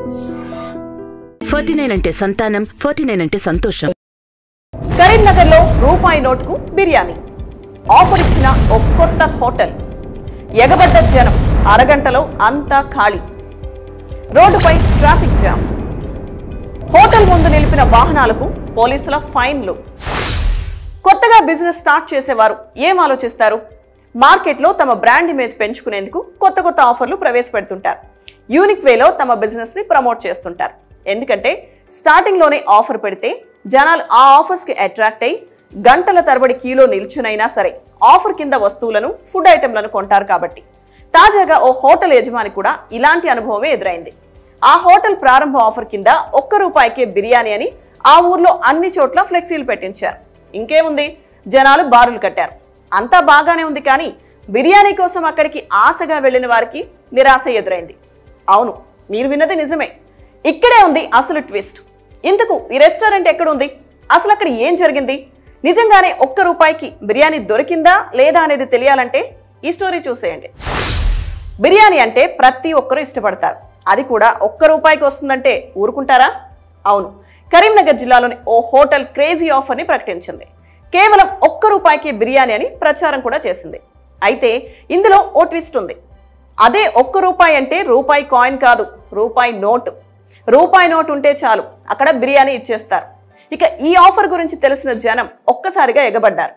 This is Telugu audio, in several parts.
ఫార్టీ నైన్ అంటే సంతానం ఫార్టీ నైన్ అంటే సంతోషం కరీంనగర్ లో రూపాయి నోటుకు బిర్యానీ ఆఫర్ ఇచ్చిన ఓ కొత్త హోటల్ ఎగబడ్డ జనం అరగంటలో అంతా ఖాళీ రోడ్డుపై ట్రాఫిక్ జామ్ హోటల్ ముందు నిలిపిన వాహనాలకు పోలీసుల ఫైన్లు కొత్తగా బిజినెస్ స్టార్ట్ చేసేవారు ఏం ఆలోచిస్తారు మార్కెట్లో తమ బ్రాండ్ ఇమేజ్ పెంచుకునేందుకు కొత్త కొత్త ఆఫర్లు ప్రవేశపెడుతుంటారు యూనిక్ వేలో తమ బిజినెస్ ని ప్రమోట్ చేస్తుంటారు ఎందుకంటే స్టార్టింగ్ లోనే ఆఫర్ పెడితే జనాలు ఆ ఆఫర్స్ కి అట్రాక్ట్ అయి గంటల తరబడి కీలో నిల్చునైనా సరే ఆఫర్ కింద వస్తువులను ఫుడ్ ఐటెంలను కొంటారు కాబట్టి తాజాగా ఓ హోటల్ యజమాని కూడా ఇలాంటి అనుభవమే ఎదురైంది ఆ హోటల్ ప్రారంభ ఆఫర్ కింద ఒక్క రూపాయికే బిర్యానీ అని ఆ ఊర్లో అన్ని చోట్ల ఫ్లెక్సీలు పెట్టించారు ఇంకేముంది జనాలు బారులు కట్టారు అంతా బాగానే ఉంది కానీ బిర్యానీ కోసం అక్కడికి ఆశగా వెళ్ళిన వారికి నిరాశ ఎదురైంది అవును మీరు విన్నది నిజమే ఇక్కడే ఉంది అసలు ట్విస్ట్ ఇంతకు ఈ రెస్టారెంట్ ఎక్కడుంది అసలు అక్కడ ఏం జరిగింది నిజంగానే ఒక్క రూపాయికి బిర్యానీ దొరికిందా లేదా అనేది తెలియాలంటే ఈ స్టోరీ చూసేయండి బిర్యానీ అంటే ప్రతి ఒక్కరూ ఇష్టపడతారు అది కూడా ఒక్క రూపాయికి వస్తుందంటే ఊరుకుంటారా అవును కరీంనగర్ జిల్లాలోని ఓ హోటల్ క్రేజీ ఆఫర్ని ప్రకటించింది కేవలం ఒక్క రూపాయికి బిర్యానీ అని ప్రచారం కూడా చేసింది అయితే ఇందులో ఓ ట్విస్ట్ ఉంది అదే ఒక్క రూపాయి అంటే రూపాయి కాయిన్ కాదు రూపాయి నోటు రూపాయి నోటు ఉంటే చాలు అక్కడ బిర్యానీ ఇచ్చేస్తారు ఇక ఈ ఆఫర్ గురించి తెలిసిన జనం ఒక్కసారిగా ఎగబడ్డారు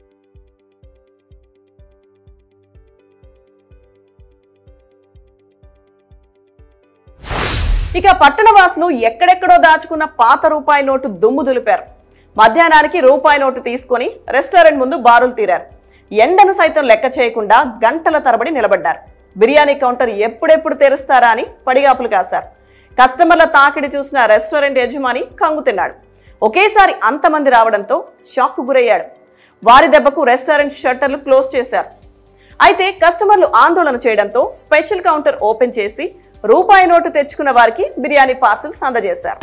ఇక పట్టణవాసులు ఎక్కడెక్కడో దాచుకున్న పాత రూపాయి నోటు దుమ్ము దులిపారు మధ్యాహ్నానికి రూపాయి నోటు తీసుకొని రెస్టారెంట్ ముందు బారులు తీరారు ఎండను సైతం లెక్క చేయకుండా గంటల తరబడి నిలబడ్డారు బిర్యానీ కౌంటర్ ఎప్పుడెప్పుడు తెరుస్తారా అని పడిగాపులు కాశారు కస్టమర్ల తాకిడి చూసిన రెస్టారెంట్ యజమాని కంగు తిన్నాడు ఒకేసారి అంతమంది రావడంతో షాక్కు గురయ్యాడు వారి దెబ్బకు రెస్టారెంట్ షట్టర్లు క్లోజ్ చేశారు అయితే కస్టమర్లు ఆందోళన చేయడంతో స్పెషల్ కౌంటర్ ఓపెన్ చేసి రూపాయి నోటు తెచ్చుకున్న వారికి బిర్యానీ పార్సల్స్ అందజేశారు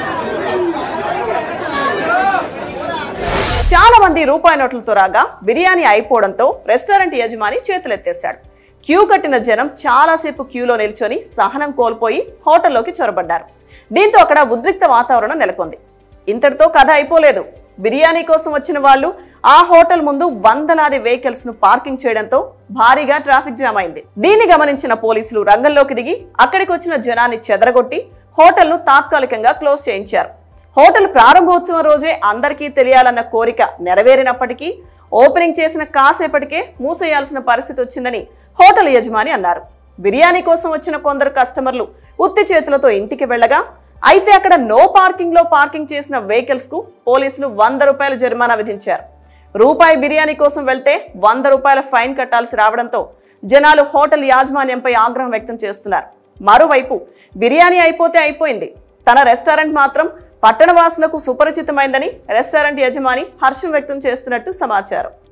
చాలా మంది రూపాయి నోట్లతో రాగా బిర్యానీ అయిపోవడంతో రెస్టారెంట్ యజమాని చేతులెత్తేశాడు క్యూ కట్టిన జనం చాలాసేపు క్యూలో నిల్చొని సహనం కోల్పోయి హోటల్లోకి చొరబడ్డారు దీంతో అక్కడ ఉద్రిక్త వాతావరణం నెలకొంది ఇంతటితో కథ అయిపోలేదు బిర్యానీ కోసం వచ్చిన వాళ్ళు ఆ హోటల్ ముందు వందలాది వెహికల్స్ ను పార్కింగ్ చేయడంతో భారీగా ట్రాఫిక్ జామ్ అయింది దీన్ని గమనించిన పోలీసులు రంగంలోకి దిగి అక్కడికి వచ్చిన జనాన్ని చెదరగొట్టి హోటల్ను తాత్కాలికంగా క్లోజ్ చేయించారు హోటల్ ప్రారంభోత్సవం రోజే అందరికీ తెలియాలన్న కోరిక నెరవేరినప్పటికీ ఓపెనింగ్ చేసిన కాసేపటికే మూసేయాల్సిన పరిస్థితి వచ్చిందని హోటల్ యజమాని అన్నారు బిర్యానీ కోసం వచ్చిన కొందరు కస్టమర్లు ఉత్తి చేతులతో ఇంటికి వెళ్ళగా అయితే అక్కడ నో పార్కింగ్ లో పార్కింగ్ చేసిన వెహికల్స్ కు పోలీసులు వంద రూపాయల జరిమానా విధించారు రూపాయి బిర్యానీ కోసం వెళ్తే వంద రూపాయల ఫైన్ కట్టాల్సి రావడంతో జనాలు హోటల్ యాజమాన్యంపై ఆగ్రహం వ్యక్తం చేస్తున్నారు మరోవైపు బిర్యానీ అయిపోతే అయిపోయింది తన రెస్టారెంట్ మాత్రం పట్టణవాసులకు సుపరిచితమైందని రెస్టారెంట్ యజమాని హర్షం వ్యక్తం చేస్తున్నట్టు సమాచారం